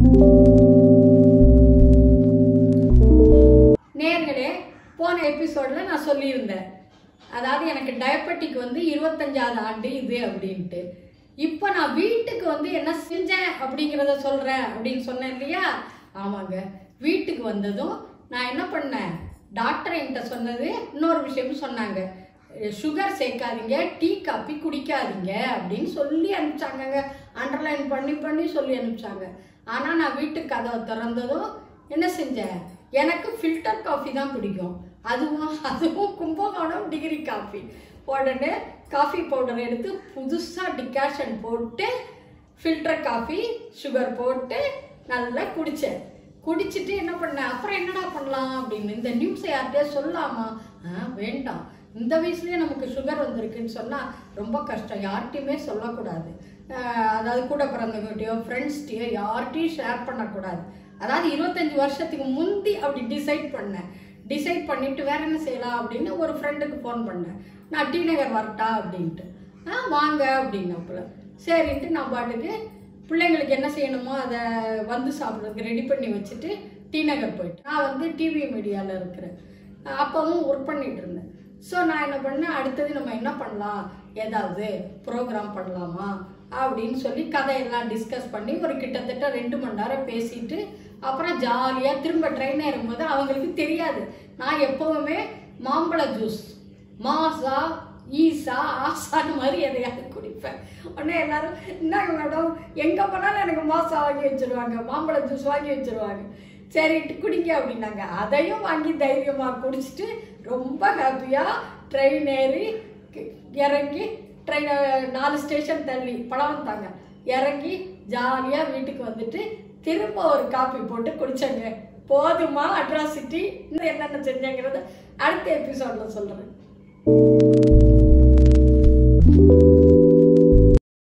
நேர்களே போன எபிசோட்ல நான் சொல்லியிருந்தேன் அதாவது எனக்கு டயபெட்டிக் வந்து இருபத்தஞ்சாவது ஆண்டு இது அப்படின்ட்டு இப்போ நான் வீட்டுக்கு வந்து என்ன செஞ்சேன் அப்படிங்கிறத சொல்றேன் அப்படின்னு சொன்னேன் இல்லையா ஆமாங்க வீட்டுக்கு வந்ததும் நான் என்ன பண்ணேன் டாக்டர் என்கிட்ட சொன்னது இன்னொரு விஷயமும் சொன்னாங்க சுகர் சேர்க்காதீங்க டீ காப்பி குடிக்காதீங்க அப்படின்னு சொல்லி அனுப்பிச்சாங்கங்க அண்டர்லைன் பண்ணி பண்ணி சொல்லி அனுப்பிச்சாங்க ஆனால் நான் வீட்டுக்கு கதவை திறந்ததும் என்ன செஞ்சேன் எனக்கு ஃபில்டர் காஃபி தான் பிடிக்கும் அதுவும் அதுவும் கும்பகோணம் டிகிரி காஃபி உடனே காஃபி பவுடர் எடுத்து புதுசாக டிகாஷன் போட்டு ஃபில்டர் காஃபி சுகர் போட்டு நல்லா குடித்தேன் குடிச்சிட்டு என்ன பண்ணேன் அப்புறம் என்னடா பண்ணலாம் அப்படின்னு இந்த நியூஸை யார்கிட்டயா சொல்லலாமா ஆ வேண்டாம் இந்த வயசுலயே நமக்கு சுகர் வந்திருக்குன்னு சொன்னால் ரொம்ப கஷ்டம் யார்கிட்டையுமே சொல்லக்கூடாது ஆஹ் அதாவது கூட பிறந்தவங்ககிட்டயோ ஃப்ரெண்ட்ஸ்கிட்டயோ யார்கிட்டையும் ஷேர் பண்ணக்கூடாது அதாவது இருபத்தஞ்சி வருஷத்துக்கு முந்தி அப்படி டிசைட் பண்ணேன் டிசைட் பண்ணிட்டு வேற என்ன செய்யலாம் அப்படின்னு ஒரு ஃப்ரெண்டுக்கு ஃபோன் பண்ணேன் நான் டி நகர் வரட்டா அப்படின்ட்டு ஆ வாங்க அப்படின்னப்பல சரின்ட்டு நான் பாட்டுக்கு பிள்ளைங்களுக்கு என்ன செய்யணுமோ அதை வந்து சாப்பிட்றதுக்கு ரெடி பண்ணி வச்சுட்டு டி நகர் போயிட்டு நான் வந்து டிவி மீடியாவில் இருக்கிறேன் அப்போவும் ஒர்க் பண்ணிட்டு இருந்தேன் ஸோ நான் என்ன பண்ணேன் அடுத்தது நம்ம என்ன பண்ணலாம் ஏதாவது ப்ரோக்ராம் பண்ணலாமா அப்படின்னு சொல்லி கதையெல்லாம் டிஸ்கஸ் பண்ணி ஒரு கிட்டத்தட்ட ரெண்டு மணி நேரம் பேசிட்டு அப்புறம் ஜாலியாக திரும்ப ட்ரெயின் ஏறும்போது அவங்களுக்கு தெரியாது நான் எப்போவுமே மாம்பழ ஜூஸ் மாசா ஈசா ஆசான்னு மாதிரி எதையாவது குடிப்பேன் உடனே எல்லாரும் என்னங்க மேடம் எங்கே போனாலும் எனக்கு மாசா வாங்கி வச்சிருவாங்க மாம்பழ ஜூஸ் வாங்கி வச்சிருவாங்க சரிட்டு குடிங்க அப்படின்னாங்க அதையும் வாங்கி தைரியமாக குடிச்சிட்டு ரொம்ப ஹாப்பியாக ட்ரெயின் ஏறி கி- இறங்கி ட்ரெயின் நாலு ஸ்டேஷன் தள்ளி பழம் தாங்க இறங்கி ஜாலியாக வீட்டுக்கு வந்துட்டு திரும்ப ஒரு காப்பி போட்டு குடிச்சேங்க போதுமா அட்ராசிட்டி இன்னும் என்னென்ன செஞ்சேங்கிறத அடுத்த எபிசோடில் சொல்கிறேன்